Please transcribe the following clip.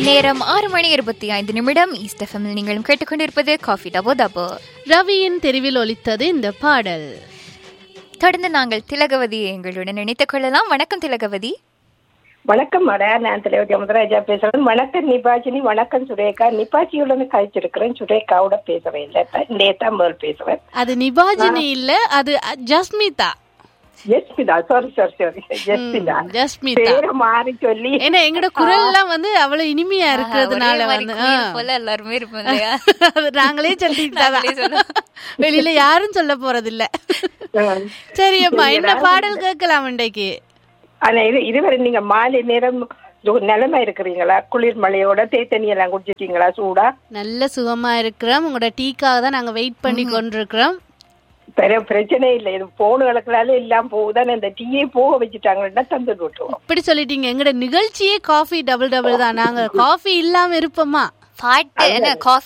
நேரம் ஆறு மணி இருபத்தி ஐந்து நிமிடம் ஈஸ்ட் எஃப்எம்மில் நீங்களும் கேட்டுக்கொண்டிருப்பது காஃபி டபோ டபோ ரவியின் தெருவில் ஒலித்தது இந்த பாடல் தொடர்ந்து நாங்கள் திலகவதியை எங்களுடன் இணைத்துக் கொள்ளலாம் வணக்கம் திலகவதி வணக்கம் மடா நான் தலைவர் யமதராஜா பேசுறேன் வணக்கம் நிபாஜினி வணக்கம் சுரேகா நிபாஜியுடன் கழிச்சிருக்கிறேன் சுரேகாவோட பேசுறேன் இல்ல நேத்தா முதல் பேசுறேன் அது நிபாஜினி இல்ல அது அ- Jasmitha Jasmitha sorry sorry sorry Jasmitha Jasmitha பேரை மாறி சொல்லி ஏன்னா எங்கட குரல்லாம் வந்து அவ்வளவு இனிமையா இருக்கிறதுனால ஒரே மாதிரி வந்து குயில் ஆ. போல எல்லாருமே இருப்போம் இல்லையா அது நாங்களே சொல்லிட்டு நாங்களே சொல்லுவோம். வெளியில யாரும் சொல்ல போறது இல்ல ஆஹ். சரியம்மா என்ன பாடல் கேட்கலாம் இன்றைக்கு ஆனா இது இதுவரை நீங்க மாலை நேரம் ஒரு நிலைமை இருக்கிறீங்களா குளிர் மழையோட தேத்தண்ணி எல்லாம் குடிச்சிட்டீங்களா சூடா நல்ல சுகமா இருக்கிறோம் உங்களோட டீக்காக தான் நாங்க வெயிட் பண்ணி கொண்டிருக்கிறோம் பெரிய பிரச்சனை இல்லை இது போனுகளுக்குனால எல்லாம் போகுதான் இந்த டீயே போக வச்சுட்டாங்கன்னா தந்து விட்டுருவோம் இப்படி சொல்லிட்டீங்க எங்கட நிகழ்ச்சியே காஃபி டபுள் டபுள் தான் நாங்க காஃபி இல்லாம இருப்போமா பாட்டு என்ன காஃபி